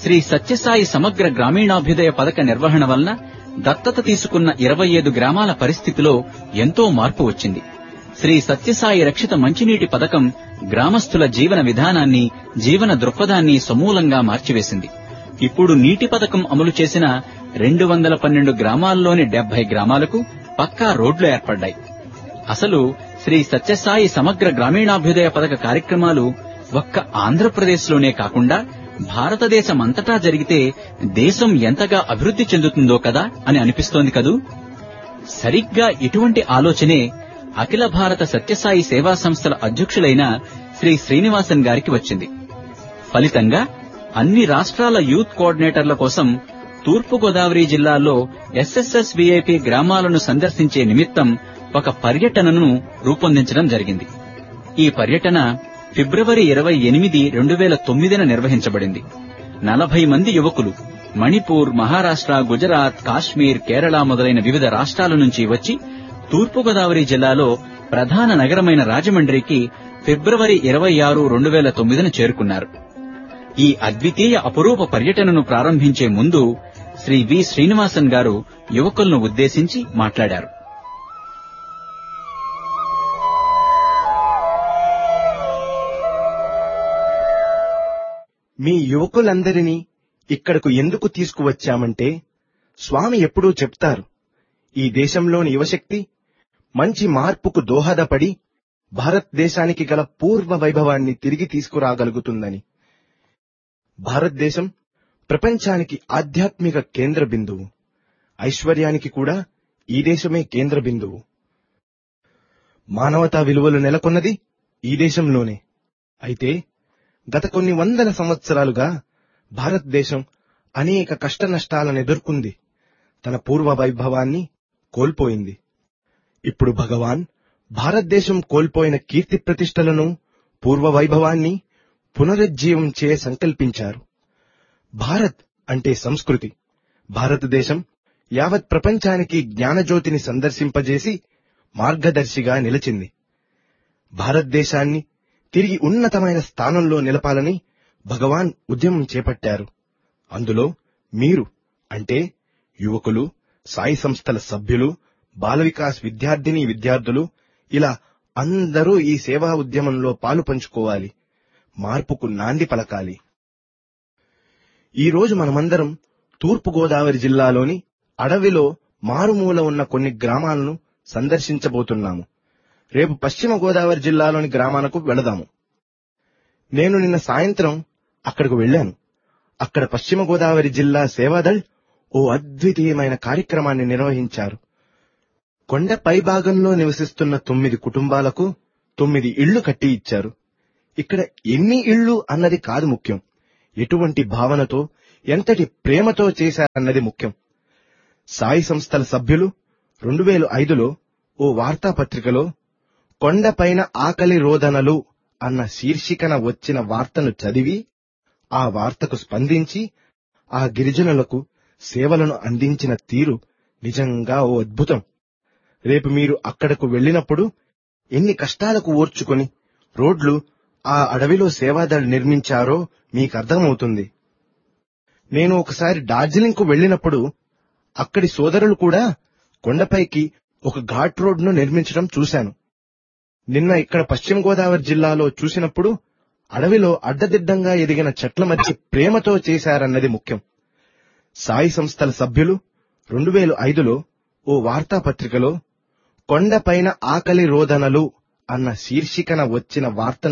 శ్రీ సత్యసాయి సమగ్ర గ్రామీణాభ్యుదయ పథక నిర్వహణ వలన దత్తత తీసుకున్న ఇరవై ఐదు గ్రామాల పరిస్థితిలో ఎంతో మార్పు వచ్చింది శ్రీ సత్యసాయి రక్షిత మంచినీటి పథకం గ్రామస్తుల జీవన విధానాన్ని జీవన దృక్పథాన్ని సమూలంగా మార్చివేసింది ఇప్పుడు నీటి పథకం అమలు చేసిన రెండు వందల పన్నెండు గ్రామాల్లోని డెబ్బై గ్రామాలకు పక్కా రోడ్లు ఏర్పడ్డాయి అసలు శ్రీ సత్యసాయి సమగ్ర గ్రామీణాభ్యుదయ పథక కార్యక్రమాలు ఒక్క ఆంధ్రప్రదేశ్లోనే కాకుండా భారతదేశమంతటా జరిగితే దేశం ఎంతగా అభివృద్ధి చెందుతుందో కదా అని అనిపిస్తోంది కదూ సరిగ్గా ఇటువంటి ఆలోచనే అఖిల భారత సత్యసాయి సేవా సంస్థల అధ్యక్షులైన శ్రీ శ్రీనివాసన్ గారికి వచ్చింది ఫలితంగా అన్ని రాష్ట్రాల యూత్ కోఆర్డినేటర్ల కోసం తూర్పుగోదావరి జిల్లాలో ఎస్ఎస్ఎస్ విఐపి గ్రామాలను సందర్శించే నిమిత్తం ఒక పర్యటనను రూపొందించడం జరిగింది ఈ పర్యటన ఫిబ్రవరి ఇరవై ఎనిమిది రెండు వేల తొమ్మిదిన నిర్వహించబడింది నలభై మంది యువకులు మణిపూర్ మహారాష్ట్ర గుజరాత్ కాశ్మీర్ కేరళ మొదలైన వివిధ రాష్ట్రాల నుంచి వచ్చి తూర్పుగోదావరి జిల్లాలో ప్రధాన నగరమైన రాజమండ్రికి ఫిబ్రవరి ఇరవై ఆరు రెండు వేల తొమ్మిదిన చేరుకున్నారు ఈ అద్వితీయ అపురూప పర్యటనను ప్రారంభించే ముందు శ్రీ వి శ్రీనివాసన్ గారు యువకులను ఉద్దేశించి మాట్లాడారు మీ యువకులందరినీ ఇక్కడకు ఎందుకు తీసుకువచ్చామంటే స్వామి ఎప్పుడూ చెప్తారు ఈ దేశంలోని యువశక్తి మంచి మార్పుకు దోహదపడి భారతదేశానికి గల పూర్వ వైభవాన్ని తిరిగి తీసుకురాగలుగుతుందని భారతదేశం ప్రపంచానికి ఆధ్యాత్మిక కేంద్ర బిందువు ఐశ్వర్యానికి కూడా ఈ దేశమే కేంద్ర బిందువు మానవతా విలువలు నెలకొన్నది ఈ దేశంలోనే అయితే గత కొన్ని వందల సంవత్సరాలుగా భారతదేశం అనేక కష్టనష్టాలను ఎదుర్కొంది తన పూర్వ వైభవాన్ని కోల్పోయింది ఇప్పుడు భగవాన్ భారతదేశం కోల్పోయిన కీర్తి ప్రతిష్టలను పూర్వ వైభవాన్ని పునరుజ్జీవం చే సంకల్పించారు భారత్ అంటే సంస్కృతి భారతదేశం యావత్ ప్రపంచానికి జ్ఞానజ్యోతిని సందర్శింపజేసి మార్గదర్శిగా నిలిచింది భారతదేశాన్ని తిరిగి ఉన్నతమైన స్థానంలో నిలపాలని భగవాన్ ఉద్యమం చేపట్టారు అందులో మీరు అంటే యువకులు సాయి సంస్థల సభ్యులు బాల వికాస్ విద్యార్థిని విద్యార్థులు ఇలా అందరూ ఈ సేవా ఉద్యమంలో పాలు పంచుకోవాలి మార్పుకు నాంది పలకాలి ఈ రోజు మనమందరం తూర్పు గోదావరి జిల్లాలోని అడవిలో మారుమూల ఉన్న కొన్ని గ్రామాలను సందర్శించబోతున్నాము రేపు పశ్చిమ గోదావరి జిల్లాలోని గ్రామాలకు వెళదాము నేను నిన్న సాయంత్రం అక్కడకు వెళ్ళాను అక్కడ పశ్చిమ గోదావరి జిల్లా సేవాదళ్ ఓ అద్వితీయమైన కార్యక్రమాన్ని నిర్వహించారు కొండ పైభాగంలో నివసిస్తున్న తొమ్మిది కుటుంబాలకు తొమ్మిది ఇళ్లు కట్టి ఇచ్చారు ఇక్కడ ఎన్ని ఇళ్లు అన్నది కాదు ముఖ్యం ఎటువంటి భావనతో ఎంతటి ప్రేమతో చేశారన్నది ముఖ్యం సాయి సంస్థల సభ్యులు రెండు వేల ఐదులో ఓ వార్తాపత్రికలో కొండపైన ఆకలి రోదనలు అన్న శీర్షికన వచ్చిన వార్తను చదివి ఆ వార్తకు స్పందించి ఆ గిరిజనులకు సేవలను అందించిన తీరు నిజంగా ఓ అద్భుతం రేపు మీరు అక్కడకు వెళ్ళినప్పుడు ఎన్ని కష్టాలకు ఓర్చుకొని రోడ్లు ఆ అడవిలో సేవాదళ్ నిర్మించారో మీకు అర్థమవుతుంది నేను ఒకసారి డార్జిలింగ్ కు వెళ్ళినప్పుడు అక్కడి సోదరులు కూడా కొండపైకి ఒక ఘాట్ రోడ్ను నిర్మించడం చూశాను నిన్న ఇక్కడ పశ్చిమ గోదావరి జిల్లాలో చూసినప్పుడు అడవిలో అడ్డదిడ్డంగా ఎదిగిన చెట్ల మధ్య ప్రేమతో చేశారన్నది ముఖ్యం సాయి సంస్థల సభ్యులు రెండు వేల ఐదులో ఓ వార్తాపత్రికలో కొండపైన ఆకలి రోదనలు అన్న శీర్షికన వచ్చిన వార్తను